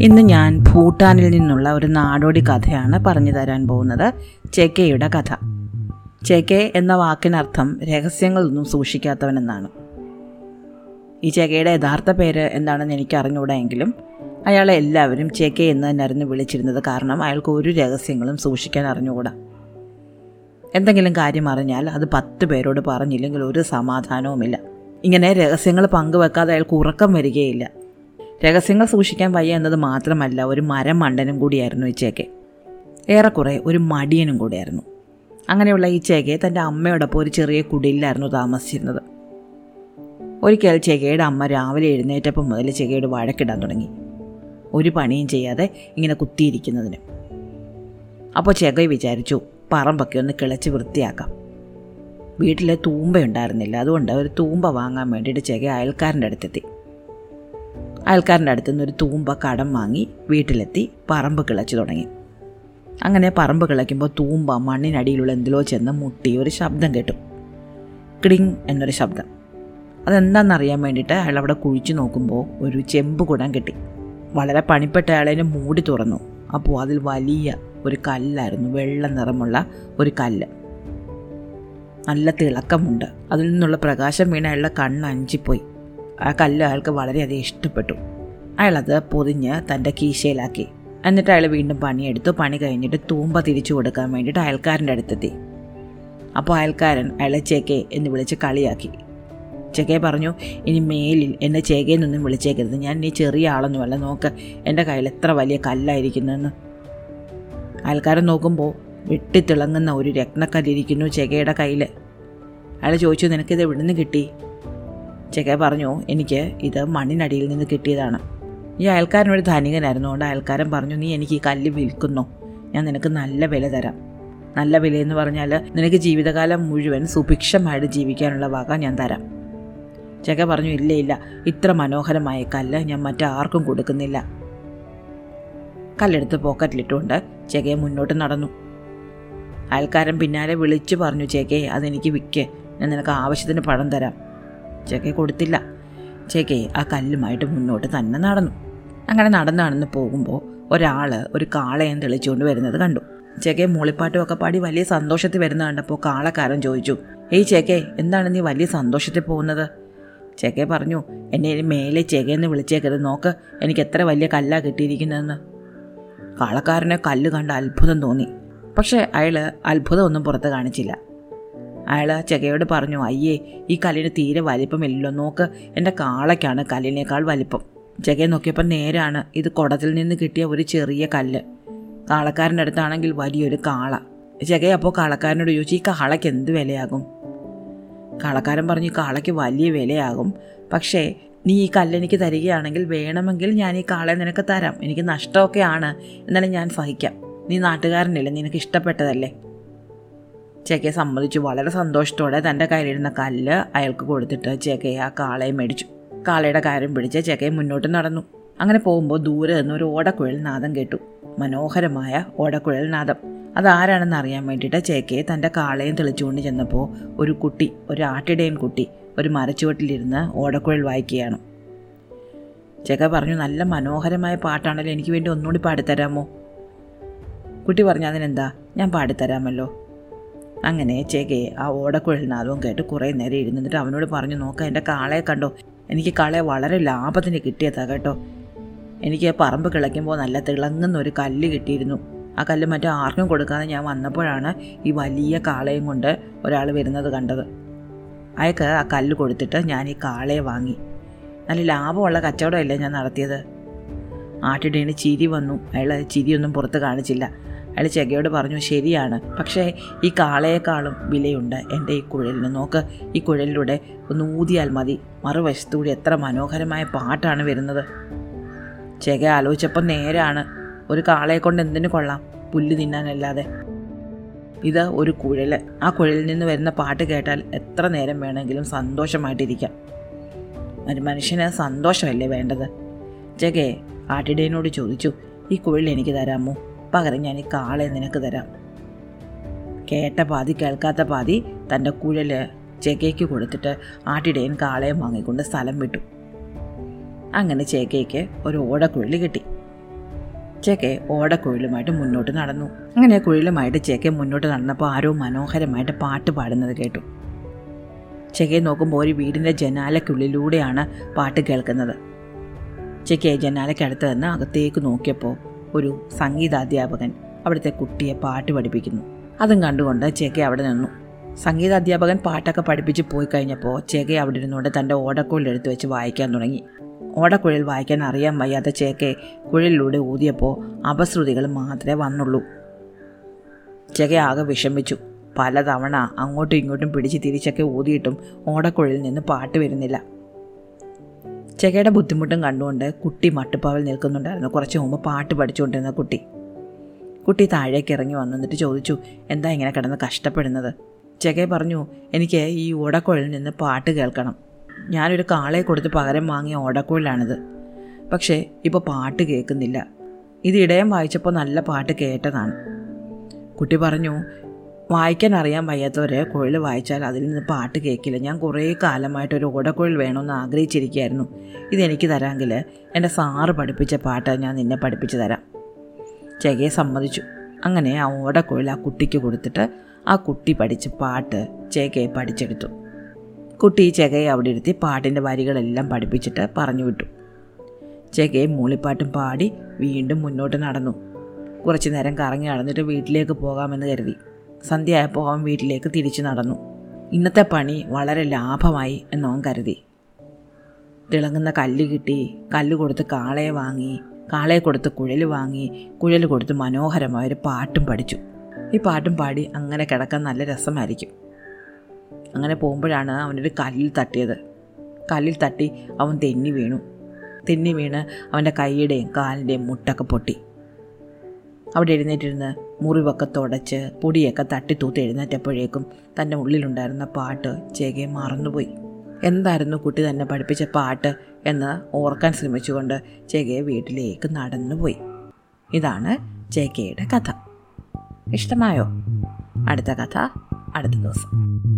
ഇന്ന് ഞാൻ ഭൂട്ടാനിൽ നിന്നുള്ള ഒരു നാടോടി കഥയാണ് പറഞ്ഞു തരാൻ പോകുന്നത് ചെക്കയുടെ കഥ ചെക്കെ എന്ന വാക്കിനർത്ഥം രഹസ്യങ്ങളൊന്നും സൂക്ഷിക്കാത്തവനെന്നാണ് ഈ ചെക്കയുടെ യഥാർത്ഥ പേര് എന്താണെന്ന് എനിക്ക് അറിഞ്ഞുകൂടെങ്കിലും അയാളെ എല്ലാവരും ചെക്കെ എന്ന് തന്നെയായിരുന്നു വിളിച്ചിരുന്നത് കാരണം അയാൾക്ക് ഒരു രഹസ്യങ്ങളും സൂക്ഷിക്കാൻ അറിഞ്ഞുകൂടാ എന്തെങ്കിലും കാര്യം അറിഞ്ഞാൽ അത് പത്ത് പേരോട് പറഞ്ഞില്ലെങ്കിൽ ഒരു സമാധാനവുമില്ല ഇങ്ങനെ രഹസ്യങ്ങൾ പങ്കുവെക്കാതെ അയാൾക്ക് ഉറക്കം വരികയില്ല രഹസ്യങ്ങൾ സൂക്ഷിക്കാൻ വയ്യ എന്നത് മാത്രമല്ല ഒരു മരം മണ്ടനും കൂടിയായിരുന്നു ഈ ചേക്കെ ഏറെക്കുറെ ഒരു മടിയനും കൂടിയായിരുന്നു അങ്ങനെയുള്ള ഈ ചേക്കെ തൻ്റെ അമ്മയോടൊപ്പം ഒരു ചെറിയ കുടിയിലായിരുന്നു താമസിച്ചിരുന്നത് ഒരിക്കൽ ചെകയുടെ അമ്മ രാവിലെ എഴുന്നേറ്റപ്പം മുതൽ ചെകയോട് വഴക്കിടാൻ തുടങ്ങി ഒരു പണിയും ചെയ്യാതെ ഇങ്ങനെ കുത്തിയിരിക്കുന്നതിന് അപ്പോൾ ചെക വിചാരിച്ചു പറമ്പൊക്കെ ഒന്ന് കിളച്ച് വൃത്തിയാക്കാം വീട്ടിലെ തൂമ്പ ഉണ്ടായിരുന്നില്ല അതുകൊണ്ട് ഒരു തൂമ്പ വാങ്ങാൻ വേണ്ടിയിട്ട് ചെക അയൽക്കാരൻ്റെ അടുത്തെത്തി അയൽക്കാരൻ്റെ അടുത്ത് നിന്ന് ഒരു തൂമ്പ കടം വാങ്ങി വീട്ടിലെത്തി പറമ്പ് കിളച്ചു തുടങ്ങി അങ്ങനെ പറമ്പ് കിളയ്ക്കുമ്പോൾ തൂമ്പ മണ്ണിനടിയിലുള്ള എന്തിലോ ചെന്ന് മുട്ടി ഒരു ശബ്ദം കേട്ടു ക്ടിങ് എന്നൊരു ശബ്ദം അതെന്താണെന്നറിയാൻ വേണ്ടിയിട്ട് അയാൾ അവിടെ കുഴിച്ചു നോക്കുമ്പോൾ ഒരു ചെമ്പ് കുടം കിട്ടി വളരെ പണിപ്പെട്ട അയാളതിനെ മൂടി തുറന്നു അപ്പോൾ അതിൽ വലിയ ഒരു കല്ലായിരുന്നു വെള്ള നിറമുള്ള ഒരു കല്ല് നല്ല തിളക്കമുണ്ട് അതിൽ നിന്നുള്ള പ്രകാശം വീണ അയാളുടെ കണ്ണ് അഞ്ചിപ്പോയി ആ കല്ല് അയാൾക്ക് വളരെയധികം ഇഷ്ടപ്പെട്ടു അയാളത് പൊതിഞ്ഞ് തൻ്റെ കീശയിലാക്കി എന്നിട്ട് അയാൾ വീണ്ടും പണിയെടുത്തു പണി കഴിഞ്ഞിട്ട് തൂമ്പ തിരിച്ചു കൊടുക്കാൻ വേണ്ടിയിട്ട് അയൽക്കാരൻ്റെ അടുത്തെത്തി അപ്പോൾ അയൽക്കാരൻ അയാളെ ചേക്കെ എന്ന് വിളിച്ച് കളിയാക്കി ചെക്കെ പറഞ്ഞു ഇനി മേലിൽ എന്നെ ചേകയെന്നൊന്നും വിളിച്ചേക്കരുത് ഞാൻ ഇനി ചെറിയ ആളൊന്നുമല്ല നോക്ക് എൻ്റെ കയ്യിൽ എത്ര വലിയ കല്ലായിരിക്കുന്നതെന്ന് അയൽക്കാരൻ നോക്കുമ്പോൾ വെട്ടിത്തിളങ്ങുന്ന ഒരു രത്നക്കല്ലിരിക്കുന്നു ചെകയുടെ കയ്യിൽ അയാൾ ചോദിച്ചു നിനക്കിത് എവിടുന്ന് കിട്ടി ചെക പറഞ്ഞു എനിക്ക് ഇത് മണ്ണിനടിയിൽ നിന്ന് കിട്ടിയതാണ് ഈ അയൽക്കാരൻ ഒരു ധനികനായിരുന്നു അതുകൊണ്ട് അയൽക്കാരൻ പറഞ്ഞു നീ എനിക്ക് ഈ കല്ല് വിൽക്കുന്നോ ഞാൻ നിനക്ക് നല്ല വില തരാം നല്ല വിലയെന്ന് പറഞ്ഞാൽ നിനക്ക് ജീവിതകാലം മുഴുവൻ സുഭിക്ഷമായിട്ട് ജീവിക്കാനുള്ള വക ഞാൻ തരാം ചെക പറഞ്ഞു ഇല്ല ഇല്ല ഇത്ര മനോഹരമായ കല്ല് ഞാൻ മറ്റാർക്കും കൊടുക്കുന്നില്ല കല്ലെടുത്ത് പോക്കറ്റിലിട്ടുകൊണ്ട് ചെകയെ മുന്നോട്ട് നടന്നു അയൽക്കാരൻ പിന്നാലെ വിളിച്ചു പറഞ്ഞു ചേക്കെ അതെനിക്ക് വിൽക്ക് ഞാൻ നിനക്ക് ആവശ്യത്തിന് പണം തരാം ചേക്കെ കൊടുത്തില്ല ചേക്കെ ആ കല്ലുമായിട്ട് മുന്നോട്ട് തന്നെ നടന്നു അങ്ങനെ നടന്ന് നടന്ന് പോകുമ്പോൾ ഒരാൾ ഒരു കാളയം തെളിച്ചുകൊണ്ട് വരുന്നത് കണ്ടു ചേക്കെ മൂളിപ്പാട്ടും ഒക്കെ പാടി വലിയ സന്തോഷത്തിൽ വരുന്ന കണ്ടപ്പോൾ കാളക്കാരൻ ചോദിച്ചു ഏയ് ചേക്കെ എന്താണ് നീ വലിയ സന്തോഷത്തിൽ പോകുന്നത് ചേക്കെ പറഞ്ഞു എന്നെ ഇനി മേലെ ചേകയെന്ന് വിളിച്ചേക്കരുത് നോക്ക് എനിക്ക് എത്ര വലിയ കല്ലാ കിട്ടിയിരിക്കുന്നതെന്ന് കാളക്കാരനെ കല്ല് കണ്ട് അത്ഭുതം തോന്നി പക്ഷേ അയാൾ അത്ഭുതമൊന്നും പുറത്ത് കാണിച്ചില്ല അയാൾ ചെകയോട് പറഞ്ഞു അയ്യേ ഈ കല്ലിന് തീരെ വലിപ്പമില്ലല്ലോ നോക്ക് എൻ്റെ കാളയ്ക്കാണ് കല്ലിനേക്കാൾ വലിപ്പം ചെകയെ നോക്കിയപ്പോൾ നേരാണ് ഇത് കുടത്തിൽ നിന്ന് കിട്ടിയ ഒരു ചെറിയ കല്ല് കാളക്കാരൻ്റെ അടുത്താണെങ്കിൽ വലിയൊരു കാള ചെകയെ അപ്പോൾ കാളക്കാരനോട് ചോദിച്ചു ഈ കാളയ്ക്ക് എന്ത് വിലയാകും കാളക്കാരൻ പറഞ്ഞു ഈ കാളയ്ക്ക് വലിയ വിലയാകും പക്ഷേ നീ ഈ കല്ലെനിക്ക് തരികയാണെങ്കിൽ വേണമെങ്കിൽ ഞാൻ ഈ കാളയെ നിനക്ക് തരാം എനിക്ക് നഷ്ടമൊക്കെ ആണ് എന്നാലും ഞാൻ സഹിക്കാം നീ നാട്ടുകാരനല്ലേ നിനക്ക് ഇഷ്ടപ്പെട്ടതല്ലേ ചേക്കയെ സമ്മതിച്ചു വളരെ സന്തോഷത്തോടെ തൻ്റെ കയ്യിലിരുന്ന കല്ല് അയാൾക്ക് കൊടുത്തിട്ട് ചേക്കയെ ആ കാളയെ മേടിച്ചു കാളയുടെ കാര്യം പിടിച്ച് ചേക്കയെ മുന്നോട്ട് നടന്നു അങ്ങനെ പോകുമ്പോൾ ദൂരെ നിന്ന് ഒരു ഓടക്കുഴൽ നാദം കേട്ടു മനോഹരമായ ഓടക്കുഴൽ നാദം അതാരാണെന്ന് അറിയാൻ വേണ്ടിയിട്ട് ചേക്കയെ തൻ്റെ കാളയും തെളിച്ചുകൊണ്ട് ചെന്നപ്പോൾ ഒരു കുട്ടി ഒരു ആട്ടിടയൻ കുട്ടി ഒരു മരച്ചുവട്ടിലിരുന്ന് ഓടക്കുഴൽ വായിക്കുകയാണ് ചേക്ക പറഞ്ഞു നല്ല മനോഹരമായ പാട്ടാണല്ലോ എനിക്ക് വേണ്ടി ഒന്നുകൂടി പാടിത്തരാമോ കുട്ടി പറഞ്ഞു അതിനെന്താ ഞാൻ പാടിത്തരാമല്ലോ അങ്ങനെ ചേക്കെ ആ ഓടക്കുഴൽ നാദവും കേട്ട് കുറേ നേരം ഇരുന്നിട്ട് അവനോട് പറഞ്ഞു നോക്കാം എൻ്റെ കാളയെ കണ്ടോ എനിക്ക് കാളയെ വളരെ ലാഭത്തിന് കിട്ടിയതാ കേട്ടോ എനിക്ക് പറമ്പ് കിളയ്ക്കുമ്പോൾ നല്ല തിളങ്ങുന്ന ഒരു കല്ല് കിട്ടിയിരുന്നു ആ കല്ല് മറ്റേ ആർക്കും കൊടുക്കാതെ ഞാൻ വന്നപ്പോഴാണ് ഈ വലിയ കാളയും കൊണ്ട് ഒരാൾ വരുന്നത് കണ്ടത് അയാൾക്ക് ആ കല്ല് കൊടുത്തിട്ട് ഞാൻ ഈ കാളയെ വാങ്ങി നല്ല ലാഭമുള്ള കച്ചവടമല്ലേ ഞാൻ നടത്തിയത് ആട്ടിടേന് ചിരി വന്നു അയാൾ ചിരിയൊന്നും പുറത്ത് കാണിച്ചില്ല അയാൾ ചെകയോട് പറഞ്ഞു ശരിയാണ് പക്ഷേ ഈ കാളയേക്കാളും വിലയുണ്ട് എൻ്റെ ഈ കുഴലിന് നോക്ക് ഈ കുഴലിലൂടെ ഒന്ന് ഊതിയാൽ മതി മറുവശത്തുകൂടി എത്ര മനോഹരമായ പാട്ടാണ് വരുന്നത് ചെക ആലോചിച്ചപ്പോൾ നേരാണ് ഒരു കാളയെ കൊണ്ട് എന്തിനു കൊള്ളാം പുല്ല് തിന്നാനല്ലാതെ ഇത് ഒരു കുഴൽ ആ കുഴലിൽ നിന്ന് വരുന്ന പാട്ട് കേട്ടാൽ എത്ര നേരം വേണമെങ്കിലും സന്തോഷമായിട്ടിരിക്കാം ഒരു മനുഷ്യന് സന്തോഷമല്ലേ വേണ്ടത് ജഗേ ആട്ടിടയനോട് ചോദിച്ചു ഈ കുഴൽ എനിക്ക് തരാമോ പകരം ഞാൻ ഈ കാളയെ നിനക്ക് തരാം കേട്ട പാതി കേൾക്കാത്ത പാതി തൻ്റെ കുഴല് ജഗയ്ക്ക് കൊടുത്തിട്ട് ആട്ടിടയൻ കാളയെ വാങ്ങിക്കൊണ്ട് സ്ഥലം വിട്ടു അങ്ങനെ ചേക്കയ്ക്ക് ഒരു ഓടക്കുഴൽ കിട്ടി ചേക്കെ ഓടക്കുഴലുമായിട്ട് മുന്നോട്ട് നടന്നു അങ്ങനെ കുഴലുമായിട്ട് ചേക്കെ മുന്നോട്ട് നടന്നപ്പോൾ ആരോ മനോഹരമായിട്ട് പാട്ട് പാടുന്നത് കേട്ടു ചെക്കയെ നോക്കുമ്പോൾ ഒരു വീടിൻ്റെ ജനാലയ്ക്കുള്ളിലൂടെയാണ് പാട്ട് കേൾക്കുന്നത് ചെക്കെ ജനാലയ്ക്കടുത്ത് നിന്ന് അകത്തേക്ക് നോക്കിയപ്പോൾ ഒരു സംഗീതാധ്യാപകൻ അവിടുത്തെ കുട്ടിയെ പാട്ട് പഠിപ്പിക്കുന്നു അതും കണ്ടുകൊണ്ട് ചേക്കെ അവിടെ നിന്നു സംഗീതാധ്യാപകൻ പാട്ടൊക്കെ പഠിപ്പിച്ച് പോയി കഴിഞ്ഞപ്പോൾ ചേക്കെ അവിടെ ഇരുന്നുകൊണ്ട് തൻ്റെ ഓടക്കുഴൽ എടുത്ത് വെച്ച് വായിക്കാൻ തുടങ്ങി ഓടക്കുഴൽ വായിക്കാൻ അറിയാൻ വയ്യാത്ത ചേക്കെ കുഴലിലൂടെ ഊതിയപ്പോൾ അപശ്രുതികൾ മാത്രമേ വന്നുള്ളൂ ചേക്കെ ആകെ വിഷമിച്ചു പലതവണ അങ്ങോട്ടും ഇങ്ങോട്ടും പിടിച്ച് തിരിച്ചൊക്കെ ഊതിയിട്ടും ഓടക്കുഴലിൽ നിന്ന് പാട്ട് വരുന്നില്ല ചെകയുടെ ബുദ്ധിമുട്ടും കണ്ടുകൊണ്ട് കുട്ടി മട്ടുപ്പാവിൽ നിൽക്കുന്നുണ്ടായിരുന്നു കുറച്ച് മുമ്പ് പാട്ട് പഠിച്ചുകൊണ്ടിരുന്ന കുട്ടി കുട്ടി താഴേക്ക് ഇറങ്ങി വന്നു എന്നിട്ട് ചോദിച്ചു എന്താ ഇങ്ങനെ കിടന്ന് കഷ്ടപ്പെടുന്നത് ചെകെ പറഞ്ഞു എനിക്ക് ഈ ഓടക്കുഴലിൽ നിന്ന് പാട്ട് കേൾക്കണം ഞാനൊരു കാളയെ കൊടുത്ത് പകരം വാങ്ങിയ ഓടക്കുഴലാണിത് പക്ഷേ ഇപ്പോൾ പാട്ട് കേൾക്കുന്നില്ല ഇത് ഇടയം വായിച്ചപ്പോൾ നല്ല പാട്ട് കേട്ടതാണ് കുട്ടി പറഞ്ഞു വായിക്കാൻ അറിയാൻ വയ്യാത്തവരെ കുഴൽ വായിച്ചാൽ അതിൽ നിന്ന് പാട്ട് കേൾക്കില്ല ഞാൻ കുറേ കാലമായിട്ട് ഒരു ഓടക്കുഴൽ വേണമെന്ന് ആഗ്രഹിച്ചിരിക്കുകയായിരുന്നു ഇതെനിക്ക് തരാമെങ്കിൽ എൻ്റെ സാറ് പഠിപ്പിച്ച പാട്ട് ഞാൻ നിന്നെ പഠിപ്പിച്ചു തരാം ചെകയെ സമ്മതിച്ചു അങ്ങനെ ആ ഓടക്കുഴൽ ആ കുട്ടിക്ക് കൊടുത്തിട്ട് ആ കുട്ടി പഠിച്ച പാട്ട് ചേകയെ പഠിച്ചെടുത്തു കുട്ടി ചെകയെ അവിടെ ഇരുത്തി പാട്ടിൻ്റെ വരികളെല്ലാം പഠിപ്പിച്ചിട്ട് പറഞ്ഞു വിട്ടു ചെകയെ മൂളിപ്പാട്ടും പാടി വീണ്ടും മുന്നോട്ട് നടന്നു കുറച്ചു നേരം കറങ്ങി നടന്നിട്ട് വീട്ടിലേക്ക് പോകാമെന്ന് കരുതി സന്ധ്യയായപ്പോൾ അവൻ വീട്ടിലേക്ക് തിരിച്ചു നടന്നു ഇന്നത്തെ പണി വളരെ ലാഭമായി എന്നവൻ കരുതി തിളങ്ങുന്ന കല്ല് കിട്ടി കല്ല് കൊടുത്ത് കാളയെ വാങ്ങി കാളയെ കൊടുത്ത് കുഴൽ വാങ്ങി കുഴൽ കൊടുത്ത് മനോഹരമായൊരു പാട്ടും പഠിച്ചു ഈ പാട്ടും പാടി അങ്ങനെ കിടക്കാൻ നല്ല രസമായിരിക്കും അങ്ങനെ പോകുമ്പോഴാണ് അവനൊരു കല്ലിൽ തട്ടിയത് കല്ലിൽ തട്ടി അവൻ തെന്നി വീണു തെന്നി വീണ് അവൻ്റെ കൈയുടെയും കാലിൻ്റെയും മുട്ടൊക്കെ പൊട്ടി അവിടെ എഴുന്നേറ്റിരുന്ന് മുറിവൊക്കെ തുടച്ച് പൊടിയൊക്കെ തട്ടിത്തൂത്ത് എഴുന്നേറ്റപ്പോഴേക്കും തൻ്റെ ഉള്ളിലുണ്ടായിരുന്ന പാട്ട് ചേകയെ മറന്നുപോയി എന്തായിരുന്നു കുട്ടി തന്നെ പഠിപ്പിച്ച പാട്ട് എന്ന് ഓർക്കാൻ ശ്രമിച്ചുകൊണ്ട് ചേകയെ വീട്ടിലേക്ക് നടന്നുപോയി ഇതാണ് ചേക്കയുടെ കഥ ഇഷ്ടമായോ അടുത്ത കഥ അടുത്ത ദിവസം